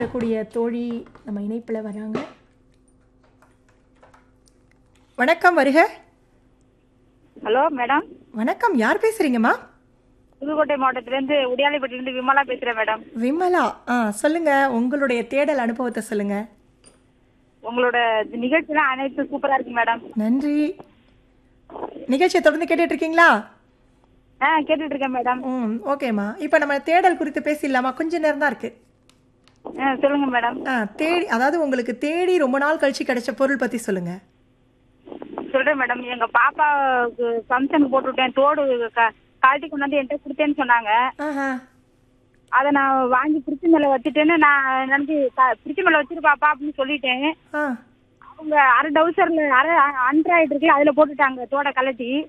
கூடிய தோழி நம்ம இணைப்பில் வராங்க வணக்கம் வருக ஹலோ மேடம் வணக்கம் யார் பேசுறீங்கம்மா புதுக்கோட்டை மாவட்டத்திலேருந்து உடியாலைப்பட்டிலேருந்து விமலா பேசுகிறேன் மேடம் விமலா ஆ சொல்லுங்க உங்களுடைய தேடல் அனுபவத்தை சொல்லுங்க உங்களோட நிகழ்ச்சிலாம் அனைத்து சூப்பராக இருக்கு மேடம் நன்றி நிகழ்ச்சியை தொடர்ந்து கேட்டுட்டு இருக்கீங்களா ஆ கேட்டுட்டு இருக்கேன் மேடம் ம் ஓகேம்மா இப்போ நம்ம தேடல் குறித்து பேசிடலாமா கொஞ்ச நேரம் தான் இருக்கு ஆ சொல்லுங்க மேடம் ஆ தேடி அதாவது உங்களுக்கு தேடி ரொம்ப நாள் கழிச்சு கிடைச்ச பொருள் பத்தி சொல்லுங்க சொல்கிறேன் மேடம் எங்கள் பாப்பாவுக்கு ஃபங்க்ஷனுக்கு போட்டு விட்டேன் தோடு க கழட்டி கொண்டாந்து என்கிட்ட கொடுத்தேன்னு சொன்னாங்க ஆஹா அதை நான் வாங்கி பிரிட்ஜ் மேலே வச்சுட்டேன்னு நான் நினச்சி பிரிட்ஜ் மேலே வச்சிரு பாப்பா அப்படின்னு சொல்லிட்டேன் ஆ அவங்க அரை டவுசரில் அரை அண்ட்ராய்டு இருக்குல்ல அதில் போட்டுட்டாங்க தோடை கழட்டி